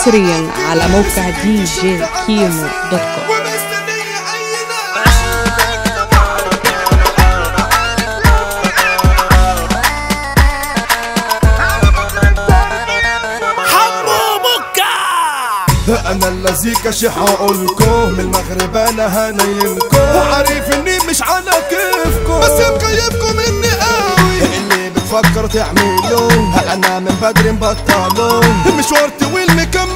حصريا على موقع دي جي كيمو دوت كوم ومستنية أي ناس حمو مكة انا اللذيكة شي حقولكم من المغرب انا هنيمكم عارف اني مش على كيفكم بس مكيفكم اني قوي اللي بتفكر تعملوا انا من بدري مبطلوا مشوار طويل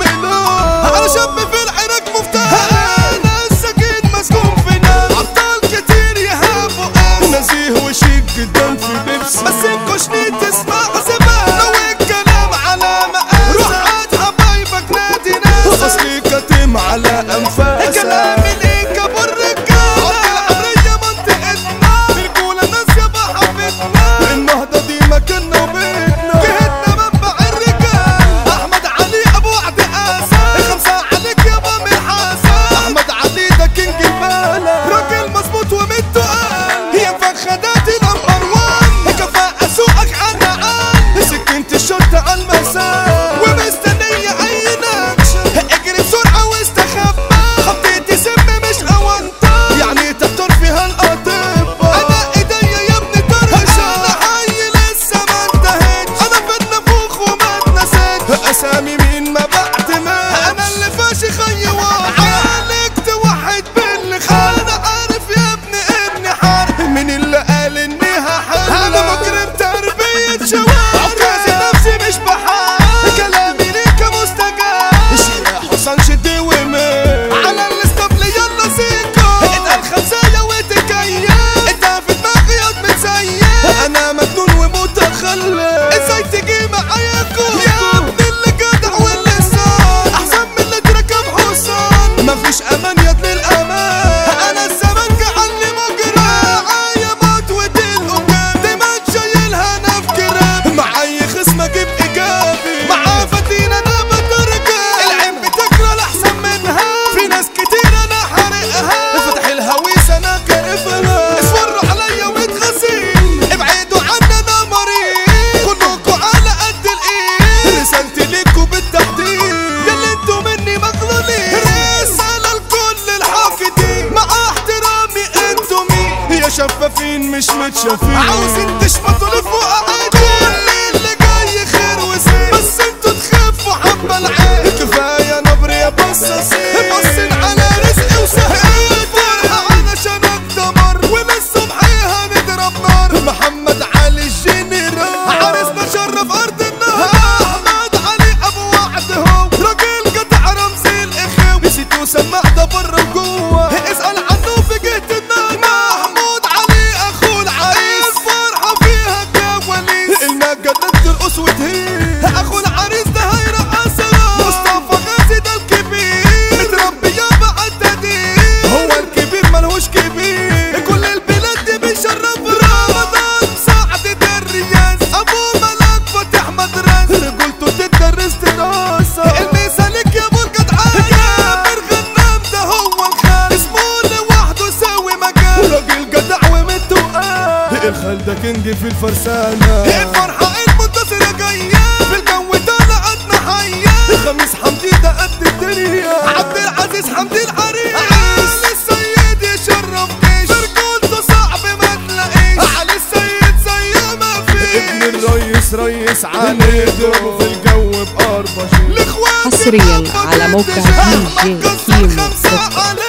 مكملوا انا شاب في العراق مفتاح انا السكين مسكون في نار ابطال كتير يهابوا اس نزيه وشيك جدا في بيبسي بس الكشني تسمع زمان لو الكلام على مقاس روح عاد حبايبك نادي ناس اصلي كتم على انفاس كلامي ليك ابو الرجال العمرية منطقتنا الرجولة ناس يابا حبتنا النهضة دي مكاننا وبيتنا جهتنا منبع الرجال احمد علي ابو عدي اسد الخمسة عليك يابا من حسن احمد علي ده كينج البلد راجل مظبوط ومتقال هي فخدات النمبر وان كفاءة سوقك عنا عن سكنت الشرطة على المساء ومستنية اي نكشة اجري بسرعة واستخبى خطيتي سم مش اوانطة يعني تحتر فيها الاطباء انا ايديا يا ابني طرشة انا حي لسه ما انتهتش انا في النفوخ وما اتنسيتش اسامي مين ما بعتمد انا اللي فاشي خي واحد عليك توحد باللي خال انا عارف يا ابني اني حارب مين اللي قال اني هحل انا مجرم تربية شوارع عكازي نفسي مش بحال كلامي ليك مستجاب يا حسن شدي ومين على الاسطبل يلا سيكو اتقل خمسية وتكيف انت في دماغي ياض متسيب انا مجنون ومتخلف ازاي تجي معايا كون يا ابن اللي جدع واللي صار احسن من اللي تركب حصان مفيش امان ياض للامان انا الزمن جعلني مجرم معايا موت وتلقوا دايما شايلها انا في كرام معايا خصم اجيب ايجابي مع فتين انا بترجع العين بتكره الاحسن منها في ناس كتير انا حارقها فتح الهويس انا كارفها اصفروا عليا ومتغسين ابعدوا عني انا مريض كلكوا على قد الايد رسالتي ليكوا بالتحديد ياللي انتوا مني مغلولين رسالة لكل الحاقدين مع احترامي انتوا مين يا شفافين مش متشافين عاوزين تشمطوا لفوق عادي كل اللي جاي خير وسير بس انتوا تخافوا حبة العين كفاية نبر يا بصاصين باصين على رزقي وسهل الفرحة علشان الدمر وللصبح هنضرب نار محمد علي الجنرال عرسنا شرف ارض النهر احمد علي ابو وعد هو راجل جدع رمزي الاخو نسيتوا سمع ده بره وجوه اسال عنه في جهة النار محمود علي اخو العريس فرحة فيها كواليس المجدد ترقص وتهيس اخو العريس ده هيرقصنا مصطفى غازي ده الكبير متربي يابا عالتدين هو الكبير ملهوش كبير كل البلاد دي بيشرف رمضان سعد ده الرياس ابو ملاك فتح مدرسة رجولته تدرس دراسة المثالك يا ابو الجدعان جابر غنام ده هو الخال اسمه لوحده ساوي مجال راجل جدع ومتقال الخال ده كينج في الفرسانة الفرحة المنتصرة جاية في الجو طلعتنا حية خميس حمدي ده قد الدنيا عبد العزيز حمدي العريس علي السيد يشرف جيش برجولته صعب ما تلاقيش علي السيد زي ما فيش ابن الريس ريس علي ضربه في الجو بأربع شيل حصرياً على موقع DJ كيمو دوت كوم.